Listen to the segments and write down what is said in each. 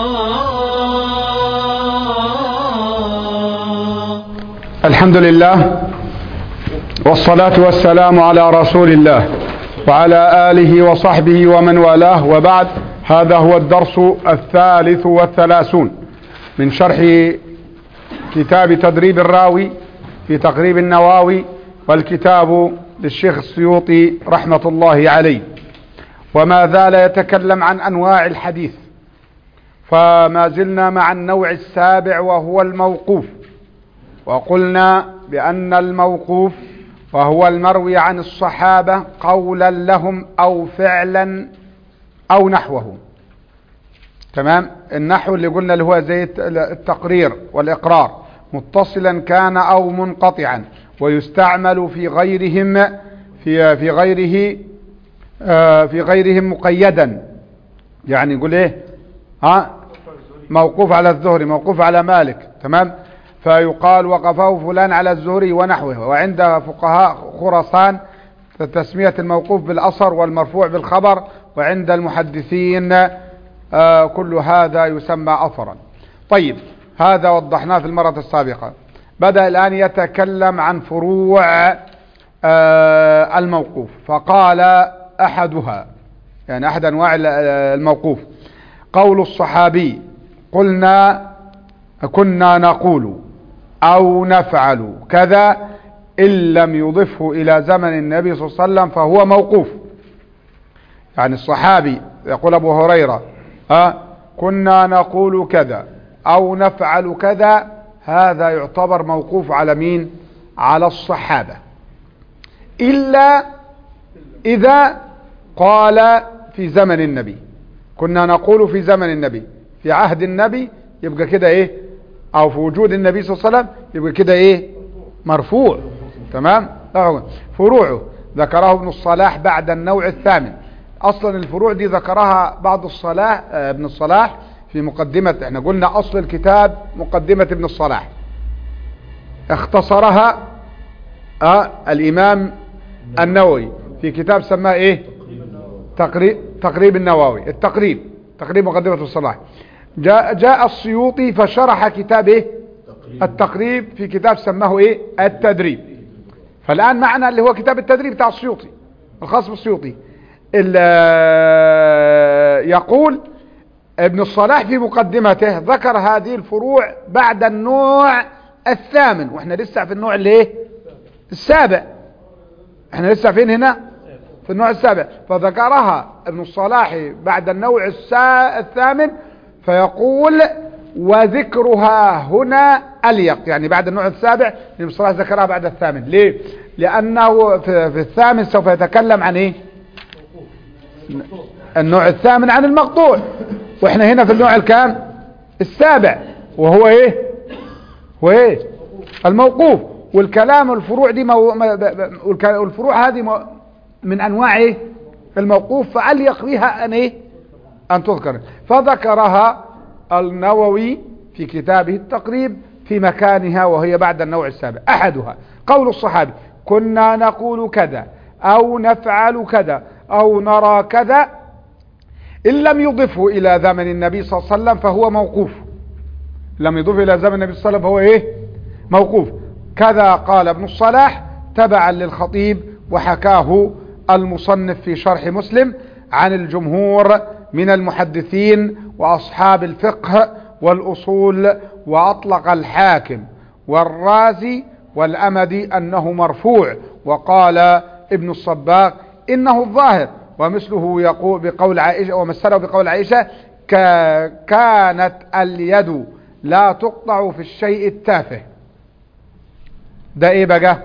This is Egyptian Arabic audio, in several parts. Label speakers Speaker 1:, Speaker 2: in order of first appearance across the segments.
Speaker 1: الحمد لله والصلاة والسلام على رسول الله وعلى آله وصحبه ومن والاه وبعد هذا هو الدرس الثالث والثلاثون من شرح كتاب تدريب الراوي في تقريب النواوي والكتاب للشيخ السيوطي رحمة الله عليه وما زال يتكلم عن أنواع الحديث فما زلنا مع النوع السابع وهو الموقوف وقلنا بأن الموقوف وهو المروي عن الصحابة قولا لهم أو فعلا أو نحوه تمام النحو اللي قلنا اللي هو زي التقرير والإقرار متصلا كان أو منقطعا ويستعمل في غيرهم في في غيره في غيرهم مقيدا يعني يقول ايه ها موقوف على الزهري موقوف على مالك تمام فيقال وقفه فلان على الزهري ونحوه وعند فقهاء خراسان تسمية الموقوف بالأثر والمرفوع بالخبر وعند المحدثين آه كل هذا يسمى أثرا طيب هذا وضحناه في المرة السابقة بدأ الآن يتكلم عن فروع آه الموقوف فقال أحدها يعني أحد أنواع الموقوف قول الصحابي قلنا كنا نقول أو نفعل كذا إن لم يضفه إلى زمن النبي صلى الله عليه وسلم فهو موقوف يعني الصحابي يقول أبو هريرة ها كنا نقول كذا أو نفعل كذا هذا يعتبر موقوف على مين على الصحابة إلا إذا قال في زمن النبي كنا نقول في زمن النبي في عهد النبي يبقى كده ايه او في وجود النبي صلى الله عليه وسلم يبقى كده ايه مرفوع تمام فروعه ذكره ابن الصلاح بعد النوع الثامن اصلا الفروع دي ذكرها بعض الصلاح ابن الصلاح في مقدمة احنا قلنا اصل الكتاب مقدمة ابن الصلاح اختصرها اه الامام النووي في كتاب سماه ايه تقريب تقريب النووي التقريب تقريب مقدمة الصلاح جاء, جاء السيوطي فشرح كتاب ايه التقريب في كتاب سماه ايه التدريب فالآن معنا اللي هو كتاب التدريب بتاع السيوطي الخاص بالسيوطي يقول ابن الصلاح في مقدمته ذكر هذه الفروع بعد النوع الثامن واحنا لسه في النوع اللي ايه السابع احنا لسه فين هنا في النوع السابع فذكرها ابن الصلاح بعد النوع الثامن فيقول وذكرها هنا أليق يعني بعد النوع السابع ابن الصلاح ذكرها بعد الثامن ليه لأنه في الثامن سوف يتكلم عن ايه النوع الثامن عن المقطوع واحنا هنا في النوع الكام السابع وهو ايه هو ايه الموقوف والكلام الفروع دي مو... والفروع هذه من انواع ايه الموقوف فأليق بها ان ايه ان تذكر فذكرها النووي في كتابه التقريب في مكانها وهي بعد النوع السابع احدها قول الصحابي كنا نقول كذا او نفعل كذا او نرى كذا ان لم يضفه الى زمن النبي صلى الله عليه وسلم فهو موقوف لم يضف الى زمن النبي صلى الله عليه وسلم فهو ايه موقوف كذا قال ابن الصلاح تبعا للخطيب وحكاه المصنف في شرح مسلم عن الجمهور من المحدثين واصحاب الفقه والاصول واطلق الحاكم والرازي والامدي انه مرفوع وقال ابن الصباغ انه الظاهر ومثله يقول بقول عائشة ومثله بقول عائشة كانت اليد لا تقطع في الشيء التافه ده ايه بقى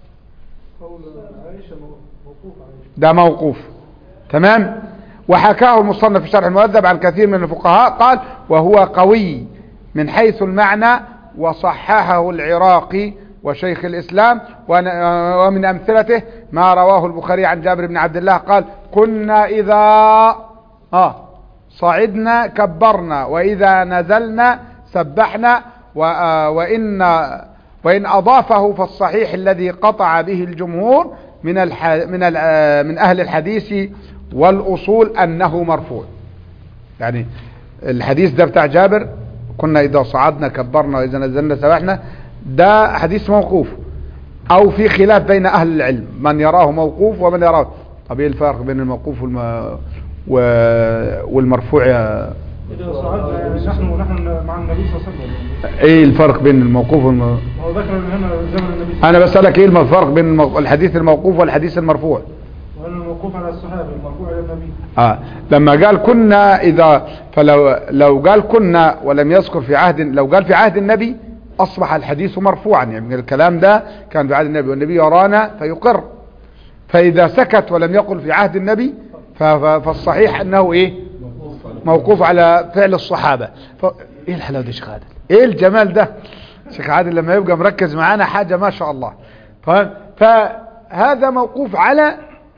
Speaker 1: ده موقوف تمام وحكاه المصنف في شرح المؤدب عن كثير من الفقهاء قال وهو قوي من حيث المعنى وصححه العراقي وشيخ الإسلام ومن أمثلته ما رواه البخاري عن جابر بن عبد الله قال كنا إذا آه صعدنا كبرنا وإذا نزلنا سبحنا وإن وإن أضافه فالصحيح الذي قطع به الجمهور من الح من من أهل الحديث والأصول أنه مرفوع يعني الحديث ده بتاع جابر كنا اذا صعدنا كبرنا واذا نزلنا سبحنا ده حديث موقوف او في خلاف بين اهل العلم من يراه موقوف ومن يراه طب ايه الفرق بين الموقوف والم... و... والمرفوع يا
Speaker 2: إذا صعدنا يعني نحن نحن مع النبي صلى الله عليه وسلم
Speaker 1: ايه الفرق بين الموقوف والم...
Speaker 2: هو ذكر من هنا زمن النبي صلى
Speaker 1: انا بسألك ايه الفرق بين المو... الحديث الموقوف والحديث المرفوع
Speaker 2: الله عليه وسلم وأن الموقوف على الصحابة المرفوع إلى النبي
Speaker 1: آه. لما قال كنا اذا فلو لو قال كنا ولم يذكر في عهد لو قال في عهد النبي اصبح الحديث مرفوعا يعني الكلام ده كان في عهد النبي والنبي يرانا فيقر فاذا سكت ولم يقل في عهد النبي ف- ف- فالصحيح انه ايه موقوف على فعل الصحابة ف... ايه الحلاوة دي يا شيخ عادل ايه الجمال ده شيخ عادل لما يبقى مركز معانا حاجة ما شاء الله فاهم؟ فهذا موقوف على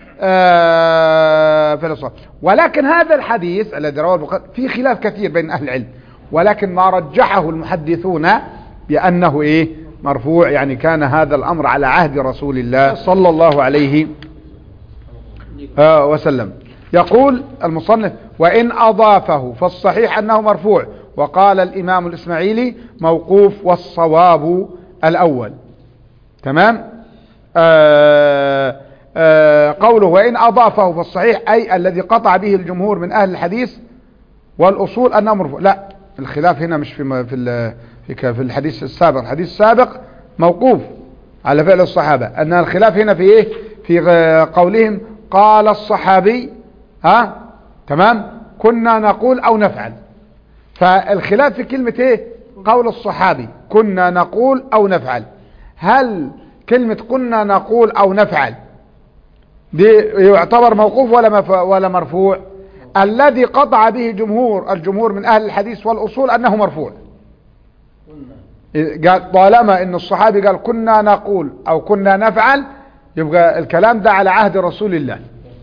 Speaker 1: آه فعل الصحابة ولكن هذا الحديث الذي رواه البخاري في خلاف كثير بين اهل العلم ولكن ما رجحه المحدثون بانه ايه مرفوع يعني كان هذا الامر على عهد رسول الله صلى الله عليه آه وسلم يقول المصنف وإن أضافه فالصحيح أنه مرفوع وقال الإمام الإسماعيلي موقوف والصواب الأول تمام آه آه قوله وإن أضافه فالصحيح أي الذي قطع به الجمهور من أهل الحديث والأصول أنه مرفوع لا الخلاف هنا مش في في ال- في ك- في الحديث السابق الحديث السابق موقوف على فعل الصحابة أن الخلاف هنا في إيه في غ- قولهم قال الصحابي ها تمام كنا نقول أو نفعل فالخلاف في كلمة إيه قول الصحابي كنا نقول أو نفعل هل كلمة كنا نقول أو نفعل دي يعتبر موقوف ولا مف... ولا مرفوع الذي قطع به جمهور الجمهور من أهل الحديث والأصول أنه مرفوع قال طالما ان الصحابي قال كنا نقول او كنا نفعل يبقى الكلام ده على عهد رسول الله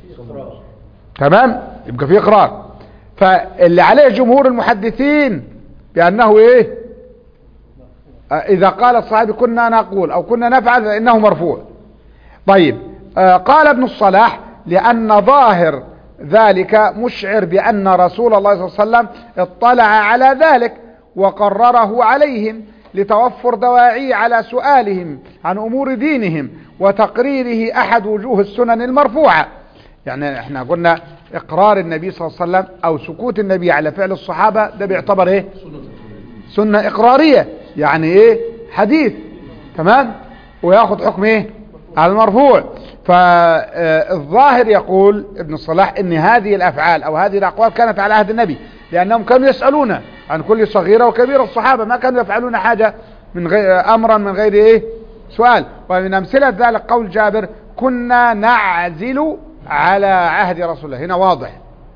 Speaker 1: تمام يبقى في اقرار فاللي عليه جمهور المحدثين بانه ايه آه، اذا قال الصحابي كنا نقول او كنا نفعل فانه مرفوع طيب آه، قال ابن الصلاح لان ظاهر ذلك مشعر بان رسول الله صلى الله عليه وسلم اطلع على ذلك وقرره عليهم لتوفر دواعي على سؤالهم عن امور دينهم وتقريره احد وجوه السنن المرفوعه يعني احنا قلنا اقرار النبي صلى الله عليه وسلم او سكوت النبي على فعل الصحابه ده بيعتبر ايه سنه اقراريه يعني ايه حديث تمام وياخد حكم ايه على المرفوع فالظاهر يقول ابن الصلاح ان هذه الافعال او هذه الاقوال كانت على عهد النبي لانهم كانوا يسالون عن كل صغيره وكبيره الصحابه ما كانوا يفعلون حاجه من غير امرا من غير ايه سؤال ومن امثله ذلك قول جابر كنا نعزل على عهد رسول الله هنا واضح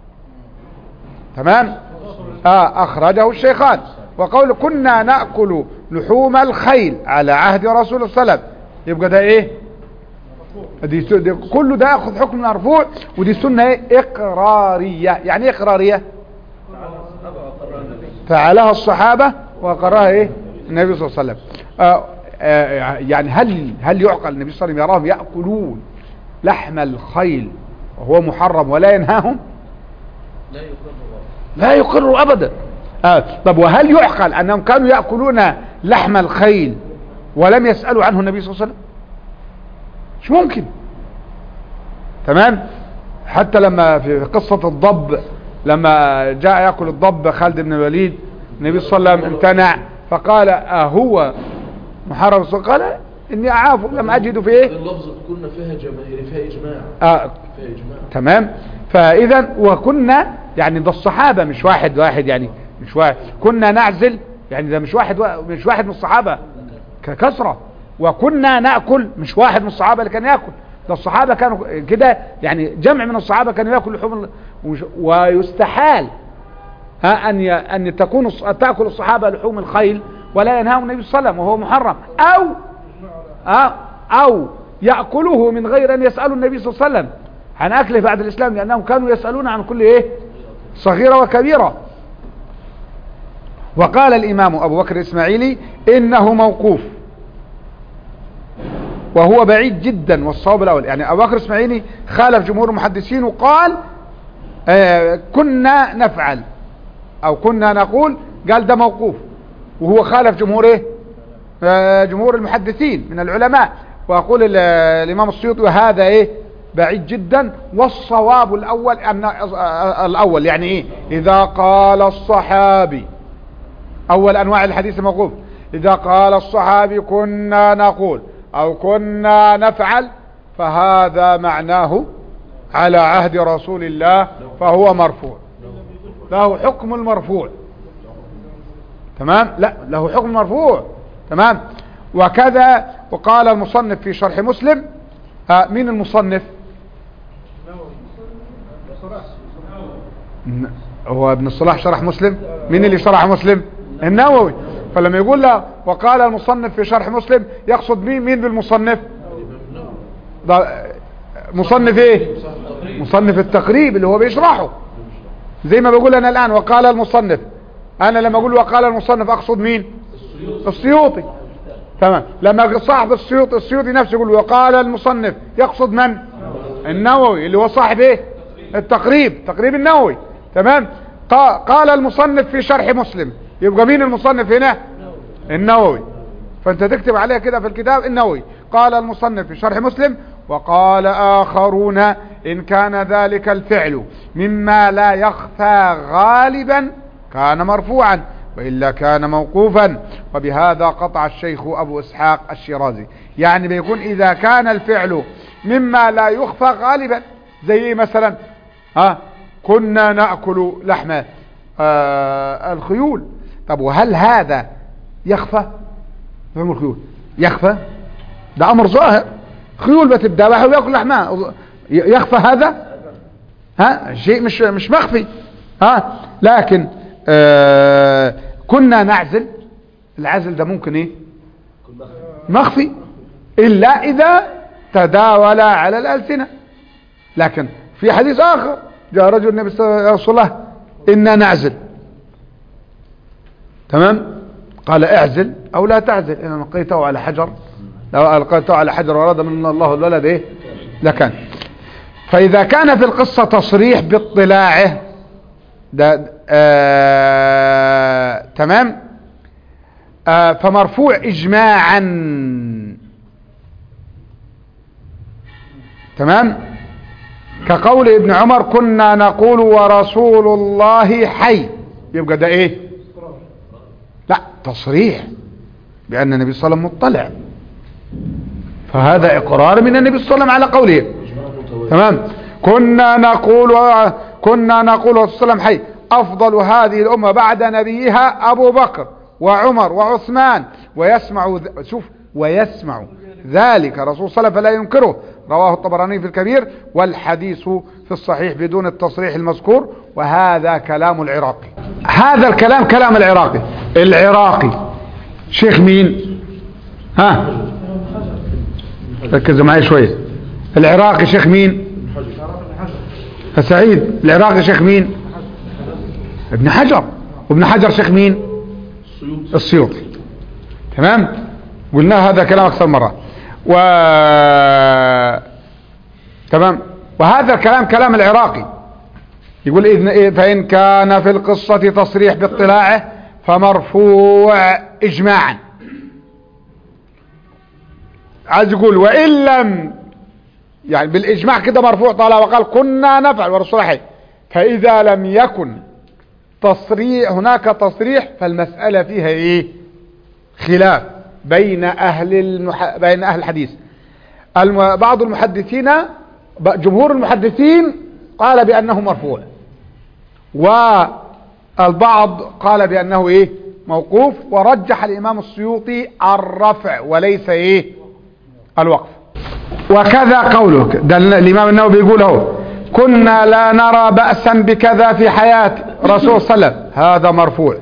Speaker 1: تمام آه أخرجه الشيخان وقول كنا نأكل لحوم الخيل على عهد رسول الله صلى الله عليه وسلم يبقى ده ايه دي س- دي كله ده ياخذ حكم مرفوع ودي سنة ايه اقرارية يعني ايه اقرارية فعلها الصحابة وقرها ايه النبي صلى الله عليه وسلم آه آه يعني هل هل يعقل النبي صلى الله عليه وسلم يراهم يأكلون لحم الخيل وهو محرم ولا ينهاهم لا يقر ابدا آه طب وهل يعقل انهم كانوا ياكلون لحم الخيل ولم يسالوا عنه النبي صلى الله عليه وسلم مش ممكن تمام حتى لما في قصة الضب لما جاء يأكل الضب خالد بن الوليد النبي صلى الله عليه وسلم امتنع فقال أهو محرم قال إني أعاف لم أجد في إيه
Speaker 3: اللفظ كنا فيها جماهير فيها إجماع
Speaker 1: آه
Speaker 3: فيها إجماع
Speaker 1: تمام فاذا وكنا يعني ده الصحابة مش واحد واحد يعني مش واحد كنا نعزل يعني ده مش واحد وا- مش واحد من الصحابة ككثرة وكنا نأكل مش واحد من الصحابة اللي كان يأكل ده الصحابة كانوا كده يعني جمع من الصحابة كانوا يأكل لحوم ال- ومش- ويستحال ها ان ي... ان تكون الص- تاكل الصحابه لحوم الخيل ولا ينهاهم النبي صلى الله عليه وسلم وهو محرم او أه او ياكله من غير ان يسالوا النبي صلى الله عليه وسلم عن اكله بعد الاسلام لانهم كانوا يسالون عن كل ايه صغيره وكبيره وقال الامام ابو بكر الاسماعيلي انه موقوف وهو بعيد جدا والصواب الاول يعني ابو بكر الاسماعيلي خالف جمهور المحدثين وقال آه كنا نفعل او كنا نقول قال ده موقوف وهو خالف جمهور ايه آه، جمهور المحدثين من العلماء ويقول ال- الامام السيوطي وهذا ايه بعيد جدا والصواب الاول ان آه، الاول يعني ايه اذا قال الصحابي اول انواع الحديث الموقوف اذا قال الصحابي كنا نقول او كنا نفعل فهذا معناه على عهد رسول الله فهو مرفوع له حكم المرفوع تمام لا له حكم مرفوع تمام وكذا وقال المصنف في شرح مسلم آه مين المصنف ن- هو ابن الصلاح شرح مسلم مين اللي شرح مسلم النووي فلما يقول له وقال المصنف في شرح مسلم يقصد مين مين بالمصنف ده مصنف ايه مصنف التقريب اللي هو بيشرحه زي ما بقول انا الان وقال المصنف انا لما اقول وقال المصنف اقصد مين السيوطي تمام لما صاحب السيوطي السيوطي نفسه يقول وقال المصنف يقصد من النووي اللي هو صاحب ايه التقريب تقريب النووي تمام قا- قال المصنف في شرح مسلم يبقى مين المصنف هنا النووي فانت تكتب عليها كده في الكتاب النووي قال المصنف في شرح مسلم وقال آخرون إن كان ذلك الفعل مما لا يخفى غالبا كان مرفوعا وإلا كان موقوفا وبهذا قطع الشيخ أبو إسحاق الشيرازي يعني بيكون إذا كان الفعل مما لا يخفى غالبا زي إيه مثلا ها كنا نأكل لحم آه الخيول طب وهل هذا يخفى فهم الخيول يخفى ده امر ظاهر خيول بتتذبح وياكل لحمها ي- يخفى هذا ها شيء مش مش مخفي ها لكن آه كنا نعزل العزل ده ممكن ايه مخفي الا اذا تداول على الالسنه لكن في حديث اخر جاء رجل النبي صلى الله عليه وسلم انا نعزل تمام قال اعزل او لا تعزل ان لقيته على حجر لو القيته على حجر ورد من الله الولد ايه لكان فاذا كان في القصة تصريح باطلاعه ده آه تمام آه فمرفوع اجماعا تمام كقول ابن عمر كنا نقول ورسول الله حي يبقى ده ايه لا تصريح بأن النبي صلى الله عليه وسلم مطلع فهذا إقرار من النبي صلى الله عليه وسلم على قوله
Speaker 3: إجماع متواتر
Speaker 1: تمام كنا نقول كنا نقول صلى الله عليه وسلم حي أفضل هذه الأمة بعد نبيها أبو بكر وعمر وعثمان ويسمع ذ- شوف ويسمع ذلك رسول صلى الله عليه وسلم فلا ينكره رواه الطبراني في الكبير والحديث في الصحيح بدون التصريح المذكور وهذا كلام العراقي هذا الكلام كلام العراقي العراقي شيخ مين ها ركزوا معي شوية العراقي شيخ مين سعيد العراقي شيخ مين ابن حجر وابن حجر شيخ مين
Speaker 3: السيوط
Speaker 1: السيوطي تمام قلنا هذا كلام اكثر مرة و تمام وهذا الكلام كلام العراقي يقول إذن إيه فإن كان في القصة تصريح باطلاعه فمرفوع إجماعا عايز يقول وإن لم يعني بالإجماع كده مرفوع طالما وقال كنا نفعل ورسول حي فإذا لم يكن تصريح هناك تصريح فالمسألة فيها ايه خلاف بين اهل المح... بين اهل الحديث الم... بعض المحدثين ب- جمهور المحدثين قال بانه مرفوع والبعض قال بانه ايه موقوف ورجح الامام السيوطي الرفع وليس ايه الوقف وكذا قولك ده الامام النووي بيقول اهو كنا لا نرى بأسا بكذا في حياة رسول صلى الله عليه وسلم هذا مرفوع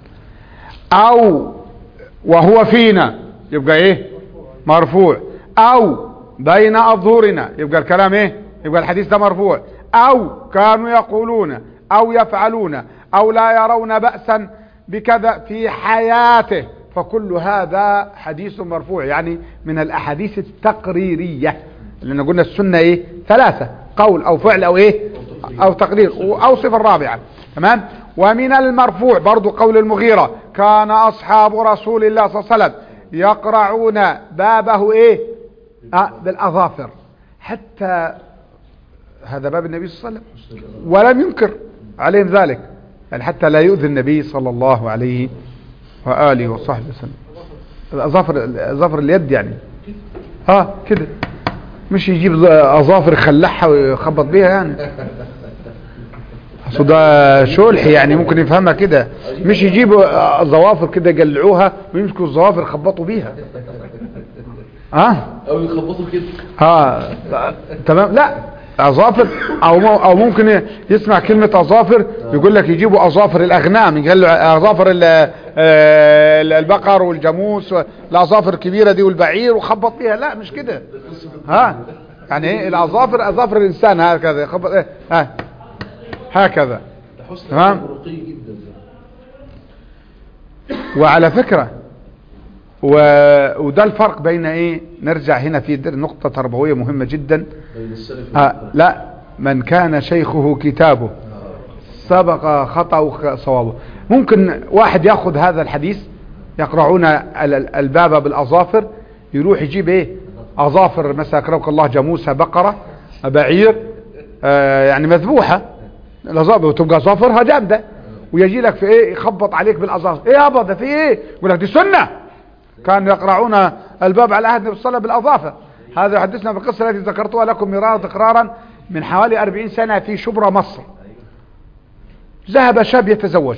Speaker 1: او وهو فينا يبقى ايه مرفوع او بين اظهرنا يبقى الكلام ايه يبقى الحديث ده مرفوع او كانوا يقولون او يفعلون او لا يرون بأسا بكذا في حياته فكل هذا حديث مرفوع يعني من الاحاديث التقريرية لان قلنا السنة ايه ثلاثة قول او فعل او ايه او تقرير او صفة رابعة تمام ومن المرفوع برضو قول المغيرة كان اصحاب رسول الله صلى الله عليه وسلم يقرعون بابه ايه آه بالاظافر حتى هذا باب النبي صلى الله عليه وسلم ولم ينكر عليهم ذلك يعني حتى لا يؤذي النبي صلى الله عليه وآله وصحبه وسلم الأظافر أظافر اليد يعني اه كده مش يجيب أظافر يخلعها ويخبط بيها يعني أصل ده شلح يعني ممكن يفهمها كده مش يجيبوا ظوافر كده يقلعوها ويمسكوا الظوافر يخبطوا بيها اه
Speaker 3: او يخبطوا كده
Speaker 1: اه تمام لا اظافر او مو- او ممكن يسمع كلمة اظافر يقول لك يجيبوا اظافر الاغنام يقلوا اظافر ال- آه، البقر والجاموس الاظافر الكبيرة دي والبعير وخبط فيها لا مش كده ها يعني ايه الاظافر اظافر الانسان هكذا يخبط ايه ها هكذا
Speaker 3: ده حسن
Speaker 1: تمام.
Speaker 3: رقي جدا
Speaker 1: وعلى فكرة و... وده الفرق بين ايه نرجع هنا في در- نقطة تربوية مهمة جدا
Speaker 3: بين السلف
Speaker 1: آه لا من كان شيخه كتابه سبق خطأ صوابه ممكن واحد ياخذ هذا الحديث يقرعون ال- ال- الباب بالأظافر يروح يجيب ايه أظافر مثلا أكرمك الله جاموسة بقرة بعير آه يعني مذبوحة الأظافر وتبقى أظافرها جامدة ويجي لك في ايه يخبط عليك بالأظافر ايه يابا ده في ايه يقول لك دي سنة كانوا يقرعون الباب على عهد النبي صلى الله عليه وسلم بالأظافر هذا يحدثنا بالقصة التي ذكرتها لكم مرارا تكرارا من حوالي أربعين سنة في شبرا مصر ذهب شاب يتزوج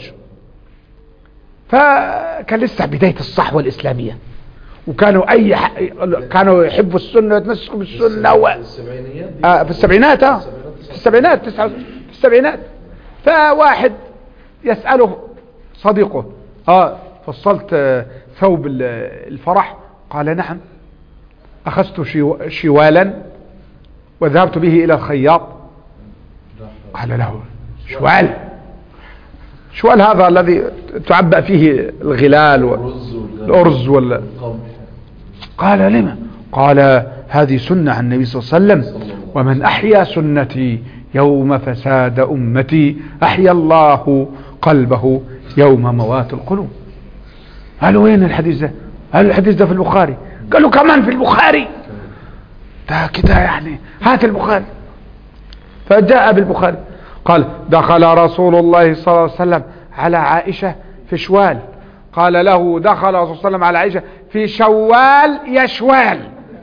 Speaker 1: فكان لسه بداية الصحوة الإسلامية وكانوا أي ح... كانوا يحبوا السنة ويتمسكوا بالسنة و...
Speaker 3: السبعينيات دي
Speaker 1: آه في السبعينات اه في السبعينات تسعة في السبعينات فواحد يسأله صديقه اه فصلت آه، ثوب ال- الفرح قال نعم أخذت شو- شوالا وذهبت به إلى الخياط قال له شوال شوال هذا الذي تعبأ فيه الغلال
Speaker 3: الرز والغنم
Speaker 1: والأرز وال...
Speaker 3: والقمح
Speaker 1: قال لما قال هذه سنة عن النبي صلى الله عليه وسلم ومن أحيا سنتي يوم فساد أمتي أحيا الله قلبه يوم موات القلوب قالوا وين الحديث ده قالوا الحديث ده في البخاري قالوا كمان في البخاري ده كده يعني هات البخاري فجاء بالبخاري قال دخل رسول الله صلى الله عليه وسلم على عائشة في شوال قال له دخل رسول الله صلى الله عليه وسلم على عائشة في شوال يشوال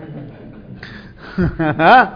Speaker 1: ها؟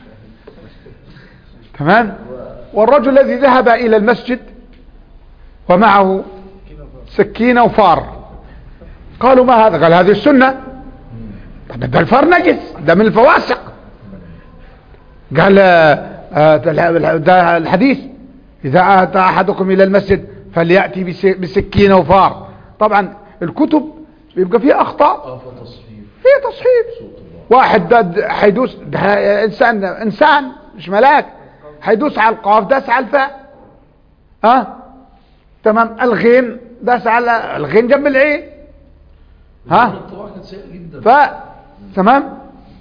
Speaker 1: تمام والرجل الذي ذهب إلى المسجد ومعه سكينة وفار قالوا ما هذا قال هذه السنة طب ده الفار نجس ده من الفواسق قال آه، ده ده الحديث إذا أتى أحدكم إلى المسجد فليأتي بس- بسكينة وفار طبعا الكتب بيبقى فيها أخطاء
Speaker 3: اه فتصحيف
Speaker 1: فيها تصحيح
Speaker 3: صوت الله
Speaker 1: واحد ده ده حيدوس ده إنسان إنسان مش ملاك حيدوس على القاف داس على الفاء ها تمام الغين داس على الغين جنب العين ها
Speaker 3: الطباعة كانت سيئة جدا
Speaker 1: ف تمام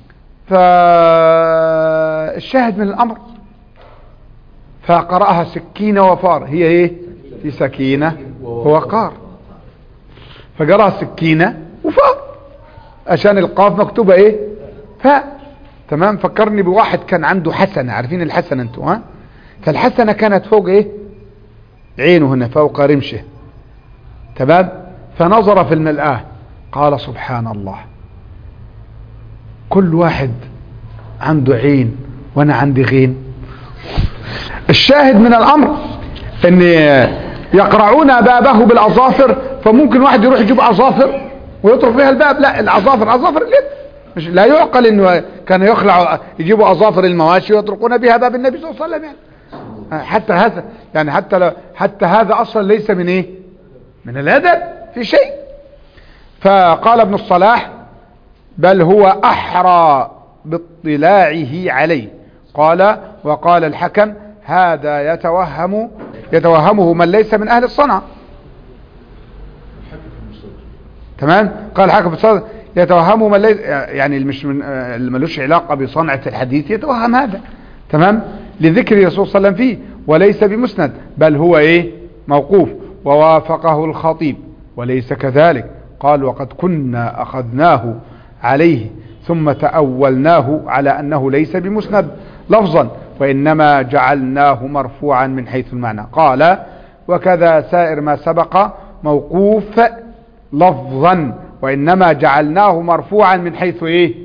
Speaker 1: فالشاهد من الامر فقرأها سكينة وفار هي ايه في سكينة ووقار فقرأها سكينة وفار عشان القاف مكتوبة ايه فاء تمام فكرني بواحد كان عنده حسنة عارفين الحسنة انتوا ها فالحسنة كانت فوق ايه عينه هنا فوق رمشه تمام فنظر في الملآه قال سبحان الله كل واحد عنده عين وانا عندي غين الشاهد من الامر ان يقرعون بابه بالاظافر فممكن واحد يروح يجيب اظافر ويطرق فيها الباب لا الاظافر اظافر اليد مش لا يعقل انه كان يخلع يجيبوا اظافر المواشي ويطرقون بها باب النبي صلى الله عليه وسلم يعني حتى هذا يعني حتى لو حتى هذا اصلا ليس من ايه من الادب في شيء فقال ابن الصلاح بل هو احرى باطلاعه عليه قال وقال الحكم هذا يتوهم يتوهمه من ليس من اهل الصنعه
Speaker 3: حكم في المستدرك
Speaker 1: تمام قال الحكم في الصدر يتوهمه من ليس يعني مش من اللي ملوش علاقه بصنعه الحديث يتوهم هذا تمام لذكر الرسول صلى الله عليه وسلم فيه وليس بمسند بل هو ايه موقوف ووافقه الخطيب وليس كذلك قال وقد كنا أخذناه عليه ثم تأولناه على أنه ليس بمسند لفظا وإنما جعلناه مرفوعا من حيث المعنى قال وكذا سائر ما سبق موقوف لفظا وإنما جعلناه مرفوعا من حيث إيه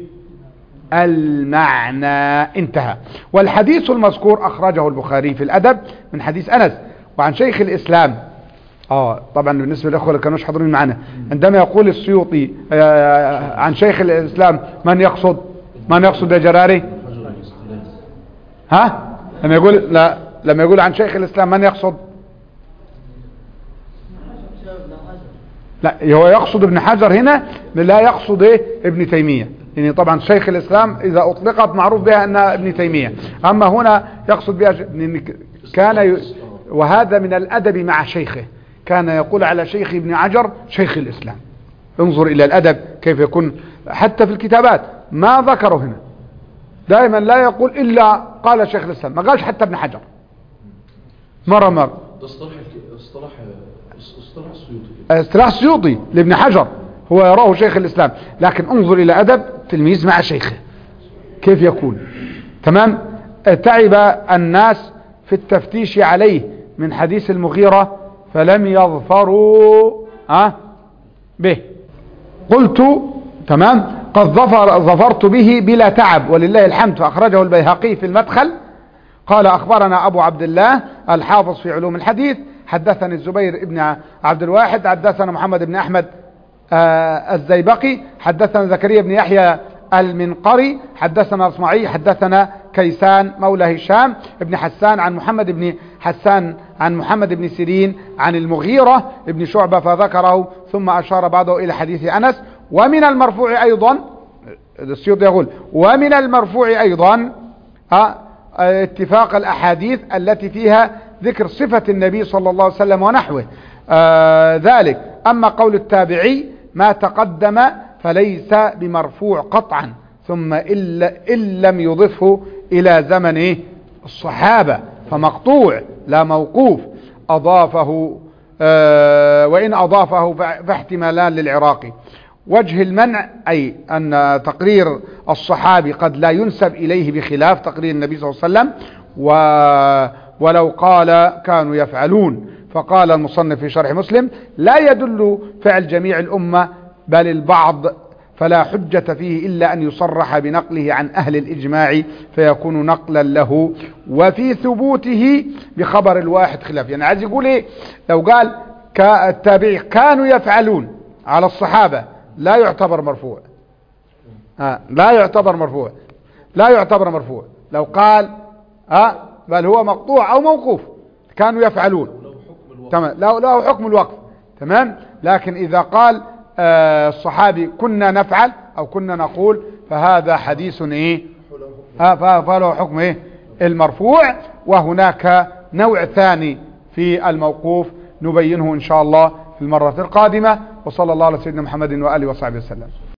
Speaker 1: المعنى انتهى والحديث المذكور أخرجه البخاري في الأدب من حديث أنس وعن شيخ الإسلام اه طبعا بالنسبة للأخوة اللي كانوش حاضرين معنا عندما يقول السيوطي آه عن شيخ الإسلام من يقصد من يقصد يا جراري
Speaker 3: حجر الاستلام
Speaker 1: ها لما يقول لا لما يقول عن شيخ الإسلام من يقصد لا هو يقصد ابن حجر هنا لا يقصد ايه ابن تيمية يعني طبعا شيخ الإسلام إذا أطلقت معروف بها أنها ابن تيمية أما هنا يقصد بها ش- لأن كان ي... وهذا من الأدب مع شيخه كان يقول على شيخ ابن حجر شيخ الإسلام انظر إلى الأدب كيف يكون حتى في الكتابات ما ذكره هنا دائما لا يقول إلا قال شيخ الإسلام ما قالش حتى ابن حجر مرة مرة
Speaker 3: ده اصطلاح الك- اصطلاح اصطلاح السيوطي كده
Speaker 1: اصطلاح السيوطي لابن حجر هو يراه شيخ الإسلام لكن انظر إلى أدب تلميذ مع شيخه كيف يكون تمام تعب الناس في التفتيش عليه من حديث المغيرة فلم يظفروا أه به قلت تمام قد ظفر ظفرت به بلا تعب ولله الحمد فأخرجه البيهقي في المدخل قال أخبرنا أبو عبد الله الحافظ في علوم الحديث حدثني الزبير ابن عبد الواحد حدثنا محمد بن أحمد آه، الزيبقي حدثنا زكريا بن يحيى المنقري حدثنا اصمعي حدثنا كيسان مولى هشام ابن حسان عن محمد بن حسان عن محمد بن سيرين عن المغيرة ابن شعبة فذكره ثم أشار بعده إلى حديث أنس ومن المرفوع أيضا السيوط يقول ومن المرفوع أيضا ها، اتفاق الأحاديث التي فيها ذكر صفة النبي صلى الله عليه وسلم ونحوه آه ذلك أما قول التابعي ما تقدم فليس بمرفوع قطعا ثم إلا إن لم يضفه إلى زمن إيه؟ الصحابة فمقطوع لا موقوف أضافه آه وإن أضافه فا- فاحتمالان للعراقي وجه المنع أي أن تقرير الصحابي قد لا ينسب إليه بخلاف تقرير النبي صلى الله عليه وسلم و ولو قال كانوا يفعلون فقال المصنف في شرح مسلم لا يدل فعل جميع الأمة بل البعض فلا حجة فيه إلا أن يصرح بنقله عن أهل الإجماع فيكون نقلا له وفي ثبوته بخبر الواحد خلاف يعني عايز يقول إيه لو قال كا- التابعي كانوا يفعلون على الصحابة لا يعتبر مرفوع آه لا يعتبر مرفوع لا يعتبر مرفوع لو قال آه بل هو مقطوع أو موقوف كانوا يفعلون
Speaker 3: لو حكم الوقت
Speaker 1: تمام له له حكم الوقف تمام لكن إذا قال آه الصحابي كنا نفعل أو كنا نقول فهذا حديث إيه آه ف- فله حكم إيه المرفوع وهناك نوع ثاني في الموقوف نبينه إن شاء الله في المرة القادمة وصلى الله على سيدنا محمد وآله وصحبه وسلم